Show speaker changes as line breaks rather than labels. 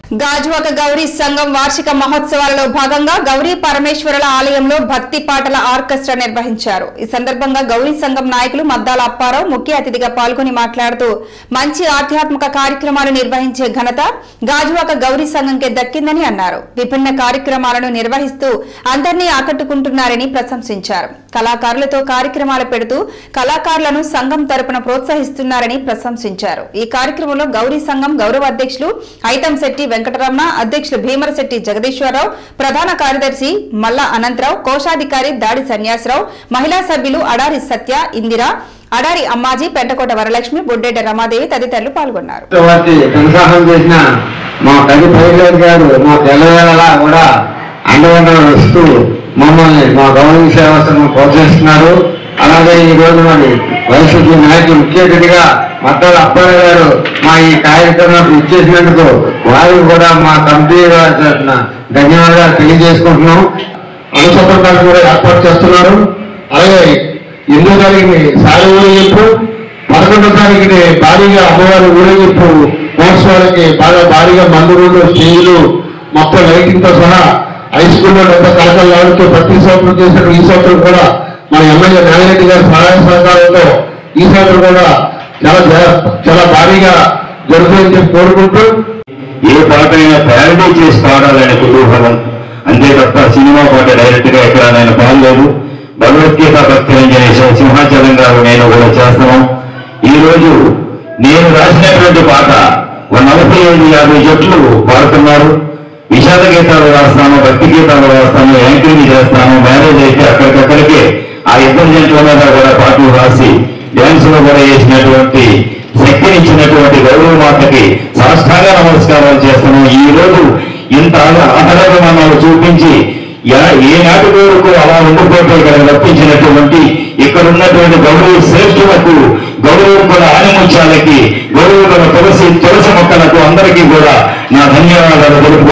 గాజువాక గౌరీ సంఘం వార్షిక మహోత్సవాలలో భాగంగా గౌరీ పరమేశ్వరుల ఆలయంలో భక్తి పాటల ఆర్కెస్ట్రా నిర్వహించారు ఈ సందర్భంగా గౌరీ సంఘం నాయకులు మద్దాల అప్పారావు ముఖ్య అతిథిగా పాల్గొని మాట్లాడుతూ మంచి ఆధ్యాత్మిక కార్యక్రమాలు నిర్వహించే ఘనత గాజువాక గౌరీ సంఘంకే దక్కిందని అన్నారు విభిన్న కార్యక్రమాలను నిర్వహిస్తూ అందరినీ ఆకట్టుకుంటున్నారని ప్రశంసించారు కళాకారులతో కార్యక్రమాలు పెడుతూ కళాకారులను సంఘం తరపున ప్రోత్సహిస్తున్నారని ప్రశంసించారు ఈ కార్యక్రమంలో గౌరీ సంఘం గౌరవ అధ్యక్షులు ఐతంశెట్టి వెంకటరమణ అధ్యక్షులు భీమరశెట్టి జగదీశ్వరరావు ప్రధాన కార్యదర్శి మల్ల అనంతరావు కోశాధికారి దాడి సన్యాసరావు మహిళా సభ్యులు అడారి సత్య ఇందిర అడారి అమ్మాజీ పెంటకోట వరలక్ష్మి బొడ్డెడ్డ రమాదేవి తదితరులు పాల్గొన్నారు
వాటి ప్రోత్సాహం చేసిన మా కవి పైలట్ గారు మా తెల్లవేళలా కూడా అండదండలు వస్తూ మమ్మల్ని మా గౌరవ సేవలను ప్రోత్సహిస్తున్నారు అలాగే ఈ రోజు మరి వైసీపీ నాయకులు ముఖ్య అతిథిగా మద్దాల అప్పారావు గారు మా ఈ కార్యక్రమం ఇచ్చేసినందుకు వారికి కూడా మా కమిటీ వారి తరఫున ధన్యవాదాలు తెలియజేసుకుంటున్నాం అనుసంధానాలు కూడా ఏర్పాటు చేస్తున్నారు అలాగే ఎన్నో తారీఖుని సారి ఊరేగింపు పదకొండో తారీఖుని భారీగా అమ్మవారి ఊరేగింపు మహోత్సవాలకి బాగా భారీగా మందులు స్టేజ్లు మొత్తం లైటింగ్ తో సహా హై స్కూల్లో డెబ్బై కలకలు ఆడుతూ ప్రతి సంవత్సరం చేసిన ఈ సంవత్సరం కూడా మన ఎమ్మెల్యే నాగిరెడ్డి గారి సహాయ సహకారంతో ఈ సంవత్సరం కూడా చాలా జా- చాలా భారీగా జరుగుతుందని చెప్పి కోరుకుంటూ
ఏ పాటైనా ప్యారడీ చేసి పాడాలనే కుతూహలం అంతే తప్ప సినిమా పాట డైరెక్ట్ గా ఎక్కడైనా పాడలేదు భగవద్గీత భక్తులంజనే సింహాచలం గారు నేను కూడా చేస్తున్నాం ఈ రోజు నేను రాసినటువంటి పాట ఒక నలభై ఐదు యాభై జట్లు పాడుతున్నారు విషాద గీతాలు రాస్తాను భక్తి గీతాలు రాస్తాను యాంకరింగ్ చేస్తాను మ్యారేజ్ అయితే అక్కడికక్కడికే ఆ ఇద్దరు జంటల మీద కూడా పాటలు రాసి డ్యాన్స్ లో కూడా వేసినటువంటి శక్తినిచ్చినటువంటి గౌరవ మాతకి సాష్టాంగ నమస్కారాలు చేస్తున్నాం ఈ రోజు ఇంత ఆహ్లాదమానాలు చూపించి ఎ- ఏనాటి వరకు అలా ఉండిపోతే ఇక్కడ రప్పించినటువంటి ఇక్కడ ఉన్నటువంటి గౌరవ శ్రేష్ఠులకు గౌరవం కూడా ఆనిముత్యాలకి గౌరవ తులసి తులసి మొక్కలకు అందరికీ కూడా నా ధన్యవాదాలు తెలుపు